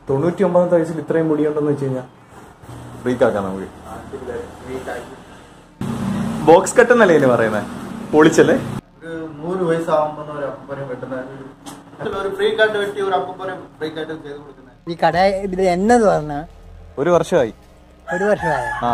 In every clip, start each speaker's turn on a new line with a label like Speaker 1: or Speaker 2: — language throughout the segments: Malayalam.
Speaker 1: തൊണ്ണൂറ്റി ഒമ്പതാമത്തെ വയസ്സിൽ ഇത്രയും മുടിയുണ്ടെന്ന് വെച്ച് കഴിഞ്ഞാൽ ഫ്രീക്കാക്കാം നമുക്ക് ബോക്സ് കട്ട് എന്നല്ലേ ഇനി പറയുന്നത് പൊളിച്ചല്ലേ
Speaker 2: ഒരു നൂറ് വയസ്സാകുമ്പോൾ ഒരു അപ്പനെ വെട്ടുന്ന ഒരു- ഒരു ഫ്രീ കാർഡ് വെട്ടി ഒരു അപ്പനെ ഫ്രീ കാർഡ് ചെയ്ത് കൊടുക്കുന്നത്
Speaker 3: ഈ കട ഇത് എന്നത് പറഞ്ഞ
Speaker 1: ഒരു വർഷമായി
Speaker 3: ഒരു വർഷമായ
Speaker 1: ആ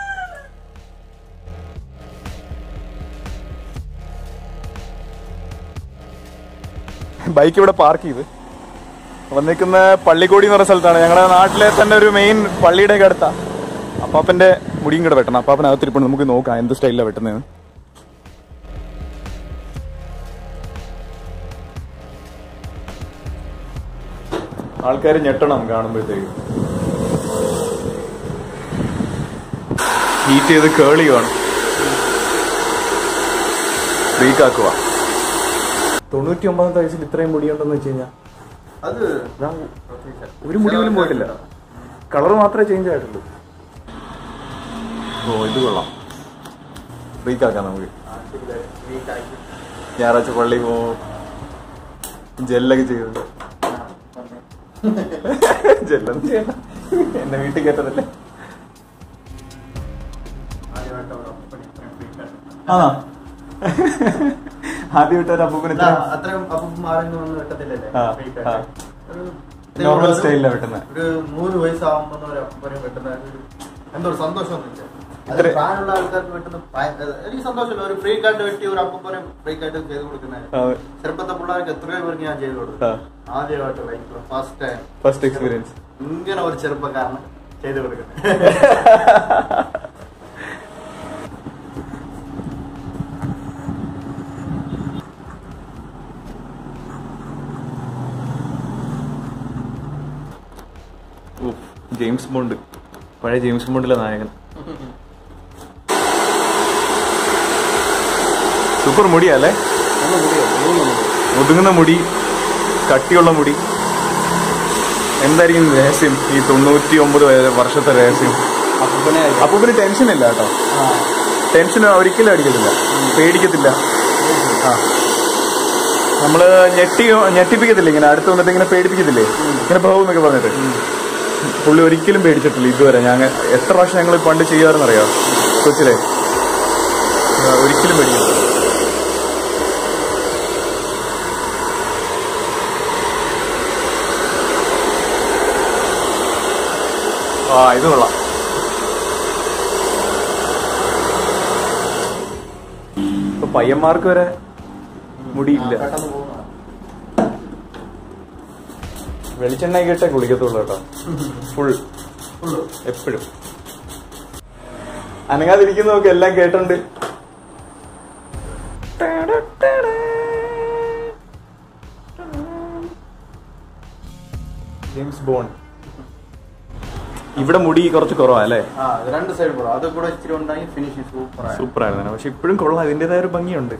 Speaker 1: ബൈക്ക് ഇവിടെ പാർക്ക് ചെയ്ത് വന്നിരിക്കുന്ന പള്ളിക്കോടി എന്ന് പറഞ്ഞ സ്ഥലത്താണ് ഞങ്ങളുടെ നാട്ടിലെ തന്നെ ഒരു മെയിൻ പള്ളിയുടെ ഒക്കെ അടുത്താ അപ്പാപ്പന്റെ മുടിയും കൂടെ വെട്ടണം അപ്പാപ്പനകത്തിരിപ്പുണ്ട് നമുക്ക് നോക്കാം എന്ത് സ്റ്റൈലിലാണ് വെട്ടുന്നതെന്ന് ആൾക്കാർ ഞെട്ടണം കാണുമ്പോഴത്തേക്ക് ഹീറ്റ് ചെയ്ത് കേളി വേണം ഫ്രീക്കാക്കുക തൊണ്ണൂറ്റി ഒമ്പതാമത്തെ വയസ്സിൽ ഇത്രയും മുടിയുണ്ടെന്ന് വെച്ച് കഴിഞ്ഞാൽ
Speaker 2: അത്
Speaker 1: ഒരു മുടി പോലും പോയിട്ടില്ല കളർ മാത്രമേ ചേഞ്ച് ആയിട്ടുള്ളൂ ഓ ഇത് കൊള്ളാം ഫ്രീക്കാക്കാം നമുക്ക് ഞായറാഴ്ച പള്ളി പോ ജെല്ലൊക്കെ ചെയ്തത് ജെല്ലൊന്നും ചെയ്യണ്ട എന്നെ വീട്ടിൽ കയറ്റതല്ലേ
Speaker 2: ആദ്യമായിട്ട് ഒരു അപ്പനെ ഇത്രയും free card.
Speaker 1: ആ ആദ്യം വിട്ട ഒരു അപ്പൂപ്പന്
Speaker 2: അല്ല,
Speaker 1: ഇത്രയും
Speaker 2: അത്രയും അപ്പന്മാരൊന്നും ഒന്നും വെട്ടത്തില്ലല്ലേ
Speaker 1: ആ,
Speaker 2: free
Speaker 1: ആ.
Speaker 2: card. ഒരു
Speaker 1: നോർമൽ
Speaker 2: ഒരു-
Speaker 1: സ്റ്റൈലിലാണ് വെട്ടുന്നത്
Speaker 2: ഒരു നൂറ് വയസ്സാകുമ്പോൾ ഒരു അപ്പനെ വെട്ടുന്ന ഒരു എന്തോ ഒരു സന്തോഷമൊന്നുമില്ല അത്
Speaker 1: ഇത്ര-
Speaker 2: പ്രായമുള്ള ആൾക്കാർക്ക് വെട്ടുന്ന ഭയ- അത് എനിക്ക് സന്തോഷമില്ല ഒരു ഫ്രീ കാർഡ് വെട്ടി ഒരു അപ്പനെ ഫ്രീ കാർഡ് ചെയ്ത് കൊടുക്കുന്നത്
Speaker 1: അതെ.
Speaker 2: ചെറുപ്പത്തെ പിള്ളേർക്ക് എത്രയോ പേർക്ക് ഞാൻ ചെയ്ത് കൊടുത്തു
Speaker 1: ആ.
Speaker 2: ആദ്യമായിട്ട് life first time
Speaker 1: first experience
Speaker 2: ഇങ്ങനെ ഒരു ചെറുപ്പക്കാരന് ചെയ്ത് കൊടുക്കുന്നത്
Speaker 1: ജെയിംസ് ബോണ്ട് പഴയ ജെയിംസ് ബോണ്ടിലെ നായകൻ സൂപ്പർ മുടിയല്ലേ ഒതുങ്ങുന്ന മുടി കട്ടിയുള്ള മുടി എന്തായിരിക്കും രഹസ്യം ഈ തൊണ്ണൂറ്റി ഒമ്പത് വർഷത്തെ രഹസ്യം അപ്പൊ പിന്നെ ടെൻഷൻ ഇല്ല കേട്ടോ ടെൻഷൻ ഒരിക്കലും അടിക്കത്തില്ല പേടിക്കത്തില്ല ആ നമ്മള് ഞെട്ടി ഞെട്ടിപ്പിക്കത്തില്ല ഇങ്ങനെ അടുത്ത് വന്നിട്ട് ഇങ്ങനെ പേടിപ്പിക്കത്തില്ലേ ഇങ്ങനെ പോകും എന്നൊക്കെ പറഞ്ഞിട്ട് പുള്ളി ഒരിക്കലും പേടിച്ചിട്ടില്ല ഇതുവരെ ഞങ്ങൾ എത്ര പ്രാവശ്യം ഞങ്ങൾ പണ്ട് ചെയ്യാറെന്നറിയോ കൊച്ചിലെ ആ, ഒരിക്കലും പേടിക്കില്ല ആ ഇത് കൊള്ളാം ഇപ്പൊ പയ്യന്മാർക്ക് വരെ മുടിയില്ല
Speaker 2: പെട്ടെന്ന് പോകുന്നതാണ്
Speaker 1: വെളിച്ചെണ്ണ കിട്ടേ കുളിക്കത്തുള്ളൂ കേട്ടോ ഫുൾ
Speaker 2: ഫുള്ള്
Speaker 1: എപ്പോഴും അനങ്ങാതിരിക്കുന്നതൊക്കെ എല്ലാം കേട്ടുണ്ട് ജെയിംസ് ബോണ്ട് ഇവിടെ മുടി കുറച്ച് കുറവാ അല്ലേ
Speaker 2: ആ അത് രണ്ട് സൈഡ് പോകാം അത് കൂടെ ഇച്ചിരി ഉണ്ടായി ഫിനിഷിങ് സൂപ്പർ ആയി
Speaker 1: സൂപ്പർ ആയിരുന്നു പക്ഷെ ഇപ്പോഴും കൊള്ളാം അതിന്റേതായ ഒരു ഭംഗിയുണ്ട്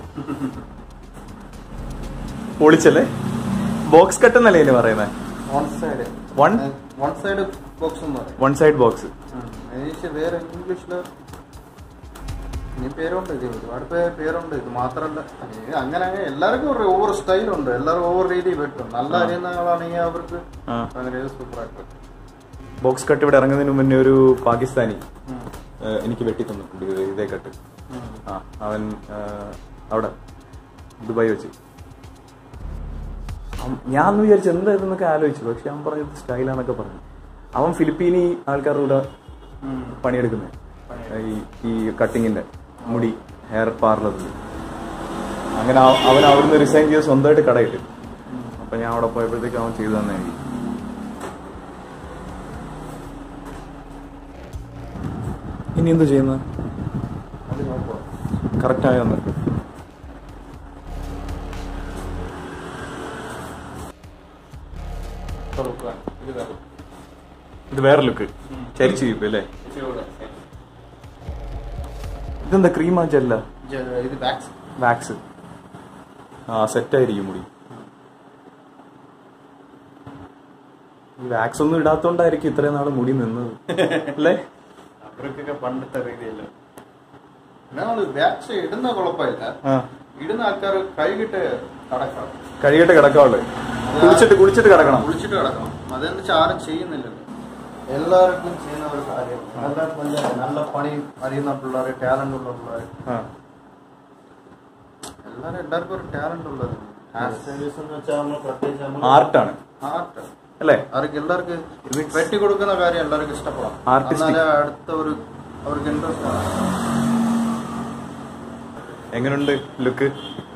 Speaker 1: പൊളിച്ചല്ലേ ബോക്സ് കട്ട് എന്നല്ലേ ഇനി പറയുന്നത്
Speaker 2: one side
Speaker 1: One?
Speaker 2: One side box എന്ന് പറയും
Speaker 1: വൺ സൈഡ് ബോക്സ്
Speaker 2: ഉം. ഏകദേശം വേറെ ഇംഗ്ലീഷില് ഇനി പേരുണ്ട് ഇത് ഒരുപാട് പേര് പേരുണ്ട് ഇത് മാത്രല്ല ഇത് അങ്ങനെ അങ്ങനെ എല്ലാവർക്കും ഒരു ഓവർ സ്റ്റൈലുണ്ട് എല്ലാവരും ഓവർ രീതി വെട്ടും നല്ല അറിയുന്ന ആളാണെങ്കിൽ അവർക്ക്
Speaker 1: ആ.
Speaker 2: അങ്ങനെ സൂപ്പർ ആയിട്ട് വെട്ടും
Speaker 1: ബോക്സ് കട്ട് ഇവിടെ ഇറങ്ങുന്നതിന് മുന്നേ ഒരു പാകിസ്ഥാനി
Speaker 2: ഉം.
Speaker 1: ഏഹ്, എനിക്ക് വെട്ടി തന്നിട്ടുണ്ട് ഇത് ഇതേ കട്ട്
Speaker 2: ഉം.
Speaker 1: ആ അവൻ ഏഹ്, അവിടെ ദുബായ് വെച്ച് അവൻ- ഞാൻ അന്ന് വിചാരിച്ചു എന്തായിരുന്നൊക്കെ ആലോചിച്ചു പക്ഷെ അവൻ പറഞ്ഞത് സ്റ്റൈലാന്നൊക്കെ പറഞ്ഞു അവൻ ഫിലിപ്പീനി ആൾക്കാരുടെ കൂടെ
Speaker 2: ഉം.
Speaker 1: പണിയെടുക്കുന്നത് ഈ ഈ കട്ടിങ്ങിന്റെ മുടി ഹെയർ പാർലറിൽ അങ്ങനെ അവ- അവൻ അവിടുന്ന് റിസൈൻ ചെയ്ത് സ്വന്തമായിട്ട് കടയിട്ട് അപ്പൊ ഞാൻ അവിടെ പോയപ്പോഴത്തേക്ക് അവൻ ചെയ്തു തന്നെ എനിക്ക് ഇനി എന്ത് ചെയ്യുന്നത്
Speaker 2: അത് നോക്കുക
Speaker 1: കറക്റ്റ് ആയോന്ന് ഇത് വേറെ ലുക്ക് ചരിച്ചു ഇപ്പൊ അല്ലേ ഇതെന്താ ക്രീമാ ജെല്ല
Speaker 2: ഇത് ബാക്സ്
Speaker 1: വാക്സ് ആ സെറ്റ് ആയിരിക്കും മുടി ഈ വാക്സ് ഒന്നും ഇടാത്തോണ്ടായിരിക്കും ഇത്രയും നാള് മുടി നിന്നത് അല്ലേ
Speaker 2: അവർക്കൊക്കെ പണ്ടത്തെ രീതിയല്ല നമ്മള് ബാക്സ് ഇടുന്ന കുഴപ്പമില്ല
Speaker 1: ആ
Speaker 2: ഇടുന്ന ആൾക്കാർ കൈകിട്ട് കടക്കാം
Speaker 1: കഴിയട്ടെ കിടക്കാവുള്ളു കുളിച്ചിട്ട് കുളിച്ചിട്ട് കിടക്കണം
Speaker 2: കുളിച്ചിട്ട് കിടക്കണം അതെന്ന് വെച്ചാൽ ആരും ചെയ്യുന്നില്ലല്ലോ എല്ലാവർക്കും ചെയ്യുന്ന ഒരു കാര്യം എല്ലാവർക്കും നല്ല നല്ല പണി അറിയുന്ന പിള്ളേർ ടാലന്റ് ഉള്ള പിള്ളേർ
Speaker 1: ആ.
Speaker 2: എല്ലാവരും എല്ലാവർക്കും ഒരു ടാലന്റ് ഉള്ളത്
Speaker 4: സർവീസ് എന്ന് വെച്ചാൽ നമ്മൾ പ്രത്യേകിച്ച് നമ്മൾ
Speaker 1: ആർട്ടാണ്
Speaker 2: ആർട്ട്
Speaker 1: അല്ലേ
Speaker 2: അവർക്ക് എല്ലാവർക്കും വെട്ടി കൊടുക്കുന്ന കാര്യം എല്ലാവർക്കും ഇഷ്ടപ്പെടാം
Speaker 1: Artistic.
Speaker 2: എന്നാലേ അടുത്ത ഒരു അവർക്ക് ഇൻട്രസ്റ്റ് ആണ്
Speaker 1: എങ്ങനെയുണ്ട് ലുക്ക്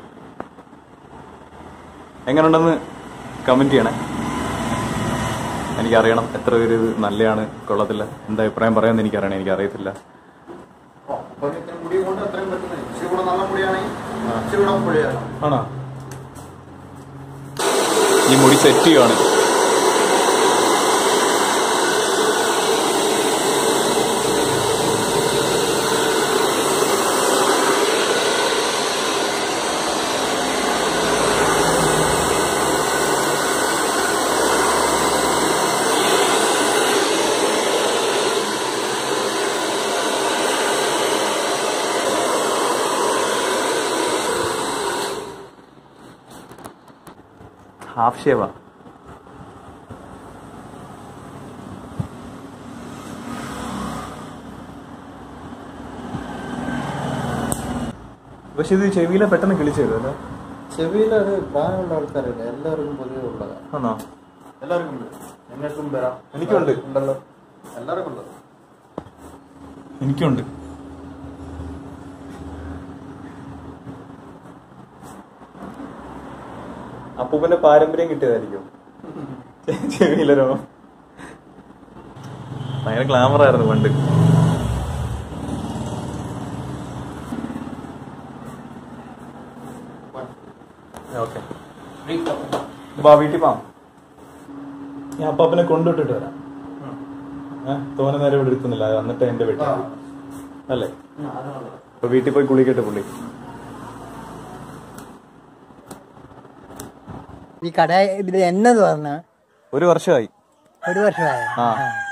Speaker 1: എങ്ങനെയുണ്ടെന്ന് കമന്റ് ചെയ്യണേ എനിക്കറിയണം എത്ര പേര് ഇത് നല്ലതാണ് കൊള്ളത്തില്ല എന്താ അഭിപ്രായം പറയാമെന്ന് എനിക്കറിയണം എനിക്കറിയത്തില്ല
Speaker 2: ഓ, അപ്പൊ ഇത്രയും മുടി കൊണ്ട് അത്രയും പറ്റുന്നത് ഇച്ചിരി കൂടെ നല്ല മുടിയാണെങ്കിൽ ഇച്ചിരി കൂടെ പൊളിയാണ്
Speaker 1: ആണോ ഈ മുടി സെറ്റ് ചെയ്യുവാണ് ഹാഫ് ഷേവാ പക്ഷെ ഇത് ചെവിയിലെ പെട്ടെന്ന് കിളിച്ചു തരും അല്ലേ
Speaker 2: ചെവിയിൽ അത് പ്രായമുള്ള ആൾക്കാരല്ല എല്ലാവർക്കും പൊതുവെ ഉള്ളതാണ്
Speaker 1: ആണോ
Speaker 2: എല്ലാവർക്കും ഉണ്ട് നിങ്ങൾക്കും വരാം
Speaker 1: എനിക്കുണ്ട്.
Speaker 2: ഉണ്ടല്ലോ എല്ലാവർക്കും ഉണ്ട്
Speaker 1: എനിക്കുണ്ട് അപ്പൂപ്പന്റെ പാരമ്പര്യം കിട്ടിയതായിരിക്കും ചെവിയിലെ രോഗം ഭയങ്കര ഗ്ലാമർ ആയിരുന്നു പണ്ട് ഓക്കെ ബാ വീട്ടിൽ പോവാം ഞാൻ അപ്പാപ്പനെ കൊണ്ടുവിട്ടിട്ട് വരാം ഏഹ് തോനെ നേരം ഇവിടെ എടുക്കുന്നില്ല അത് വന്നിട്ട് എന്റെ വീട്ടിൽ അല്ലേ അപ്പൊ വീട്ടിൽ പോയി കുളിക്കട്ടെ പുള്ളി
Speaker 3: ഈ കട ഇത് എന്നത് പറഞ്ഞ
Speaker 1: ഒരു വർഷമായി
Speaker 3: ഒരു വർഷമായ
Speaker 1: ആ